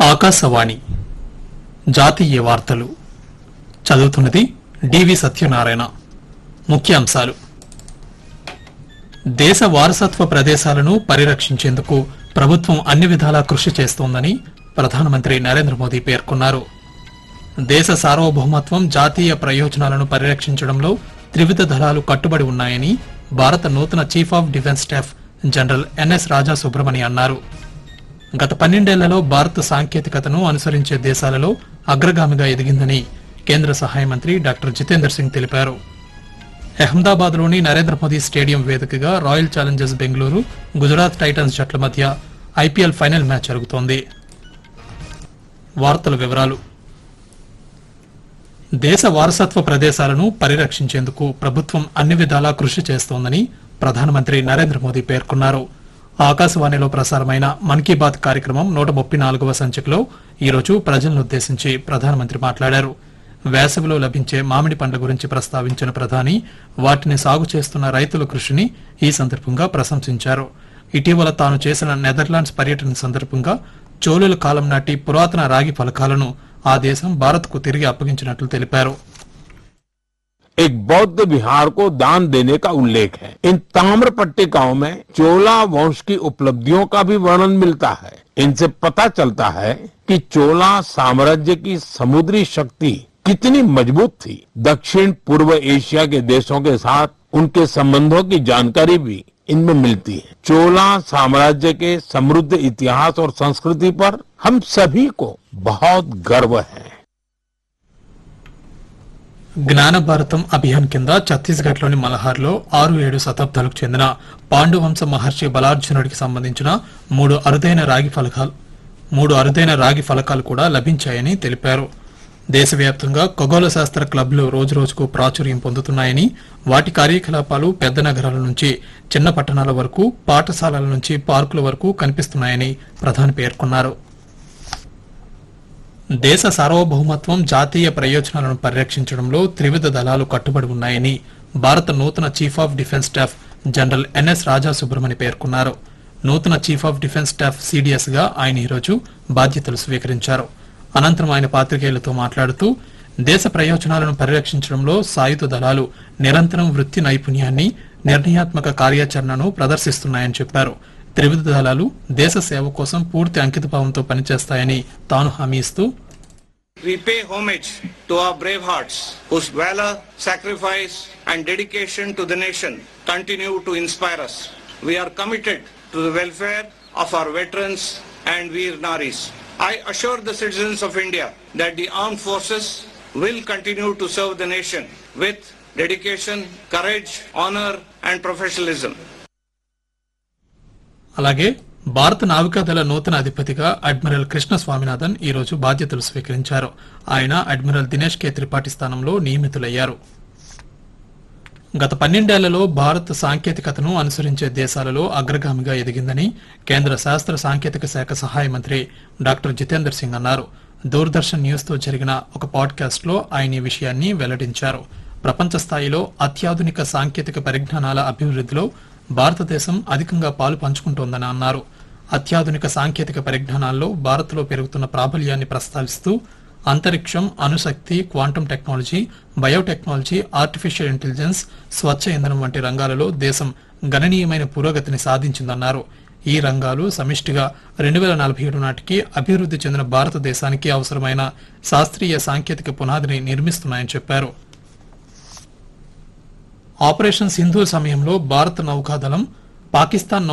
ఆకాశవాణి జాతీయ వార్తలు చదువుతున్నది డివి సత్యనారాయణ ముఖ్యాంశాలు దేశ వారసత్వ ప్రదేశాలను పరిరక్షించేందుకు ప్రభుత్వం అన్ని విధాలా కృషి చేస్తోందని ప్రధానమంత్రి నరేంద్ర మోదీ పేర్కొన్నారు దేశ సార్వభౌమత్వం జాతీయ ప్రయోజనాలను పరిరక్షించడంలో త్రివిధ దళాలు కట్టుబడి ఉన్నాయని భారత నూతన chief of defence staff general NS Raja Subramani అన్నారు గత పన్నెండేళ్లలో భారత్ సాంకేతికతను అనుసరించే దేశాలలో అగ్రగామిగా ఎదిగిందని కేంద్ర సహాయ మంత్రి డాక్టర్ జితేందర్ సింగ్ తెలిపారు అహ్మదాబాద్ లోని నరేంద్ర మోదీ స్టేడియం వేదికగా Royal Challengers Bengaluru Gujarat Titans జట్ల మధ్య ఐపీఎల్ ఫైనల్ మ్యాచ్ జరుగుతోంది వార్తల వివరాలు దేశ వారసత్వ ప్రదేశాలను పరిరక్షించేందుకు ప్రభుత్వం అన్ని విధాలా కృషి చేస్తోందని ప్రధానమంత్రి నరేంద్ర మోదీ పేర్కొన్నారు ఆకాశవాణిలో ప్రసారమైన మన్ కీ బాత్ కార్యక్రమం నూట ముప్పై నాలుగవ సంచికలో ఈరోజు ప్రజలనుద్దేశించి ప్రధానమంత్రి మాట్లాడారు వేసవిలో లభించే మామిడి పండ్ల గురించి ప్రస్తావించిన ప్రధాని వాటిని సాగు చేస్తున్న రైతుల కృషిని ఈ సందర్భంగా ప్రశంసించారు ఇటీవల తాను చేసిన నెదర్లాండ్స్ పర్యటన సందర్భంగా చోళుల కాలం నాటి పురాతన రాగి ఫలకాలను ఆ దేశం భారత్కు తిరిగి అప్పగించినట్లు తెలిపారు एक बौद्ध विहार को दान देने का उल्लेख है इन ताम्र पट्टिकाओं में चोला वंश की उपलब्धियों का भी वर्णन मिलता है इनसे पता चलता है कि चोला साम्राज्य की समुद्री शक्ति कितनी मजबूत थी दक्षिण पूर्व एशिया के देशों के साथ उनके संबंधों की जानकारी भी इनमें मिलती है चोला साम्राज्य के समृद्ध इतिहास और संस्कृति पर हम सभी को बहुत गर्व है జ్ఞాన భారతం అభియాన్ కింద ఛత్తీస్గఢ్ లోని మలహార్లో ఆరు ఏడు శతాబ్దాలకు చెందిన పాండువంశ మహర్షి బలార్జునుడికి సంబంధించిన మూడు అరుదైన రాగి ఫలకాలు మూడు అరుదైన రాగి ఫలకాలు కూడా లభించాయని తెలిపారు దేశవ్యాప్తంగా ఖగోళ శాస్త్ర క్లబ్లు రోజురోజుకు ప్రాచుర్యం పొందుతున్నాయని వాటి కార్యకలాపాలు పెద్ద నగరాల నుంచి చిన్న పట్టణాల వరకు పాఠశాలల నుంచి పార్కుల వరకు కనిపిస్తున్నాయని ప్రధాని పేర్కొన్నారు దేశ సార్వభౌమత్వం జాతీయ ప్రయోజనాలను పరిరక్షించడంలో త్రివిధ దళాలు కట్టుబడి ఉన్నాయని భారత నూతన chief of defence staff general NS Raja Subramani పేర్కొన్నారు నూతన chief of defence staff CDS గా ఆయన ఈరోజు బాధ్యతలు స్వీకరించారు అనంతరం ఆయన పాత్రికేయులతో మాట్లాడుతూ దేశ ప్రయోజనాలను పరిరక్షించడంలో సాయుధ దళాలు నిరంతరం వృత్తి నైపుణ్యాన్ని నిర్ణయాత్మక కార్యాచరణను ప్రదర్శిస్తున్నాయని చెప్పారు త్రివిధ దళాలు దేశ సేవ కోసం పూర్తి అంకితభావంతో పనిచేస్తాయని తాను హామీ ఇస్తూ We pay homage to our brave hearts whose valor, sacrifice and dedication to the nation continue to inspire us. We are committed to the welfare of our veterans and Veer Naris. I assure the citizens of India that the armed forces will continue to serve the nation with dedication, courage, honor and professionalism. అలాగే భారత నావికాదళ నూతన అధిపతిగా admiral Krishna Swaminathan ఈ రోజు బాధ్యతలు స్వీకరించారు ఆయన admiral Dinesh కే త్రిపాఠి స్థానంలో నియమితులయ్యారు గత పన్నెండేళ్లలో భారత్ సాంకేతికతను అనుసరించే దేశాలలో అగ్రగామిగా ఎదిగిందని కేంద్ర శాస్త్ర సాంకేతిక శాఖ సహాయ మంత్రి డాక్టర్ జితేందర్ సింగ్ అన్నారు దూరదర్శన్ న్యూస్ తో జరిగిన ఒక పాడ్కాస్ట్ లో ఆయన ఈ విషయాన్ని వెల్లడించారు ప్రపంచ స్థాయిలో అత్యాధునిక సాంకేతిక పరిజ్ఞానాల అభివృద్ధిలో భారతదేశం అధికంగా పాలు పంచుకుంటోందని అన్నారు అత్యాధునిక సాంకేతిక పరిజ్ఞానాల్లో భారత్లో పెరుగుతున్న ప్రాబల్యాన్ని ప్రస్తావిస్తూ అంతరిక్షం అణుశక్తి quantum technology biotechnology artificial intelligence స్వచ్ఛ ఇంధనం వంటి రంగాలలో దేశం గణనీయమైన పురోగతిని సాధించిందన్నారు ఈ రంగాలు సమిష్టిగా రెండు వేల నలభై ఏడు నాటికి అభివృద్ధి చెందిన భారతదేశానికి అవసరమైన శాస్త్రీయ సాంకేతిక పునాదిని నిర్మిస్తున్నాయని చెప్పారు ఆపరేషన్ సింధూర్ సమయంలో భారత నౌకాదళం పాకిస్తాన్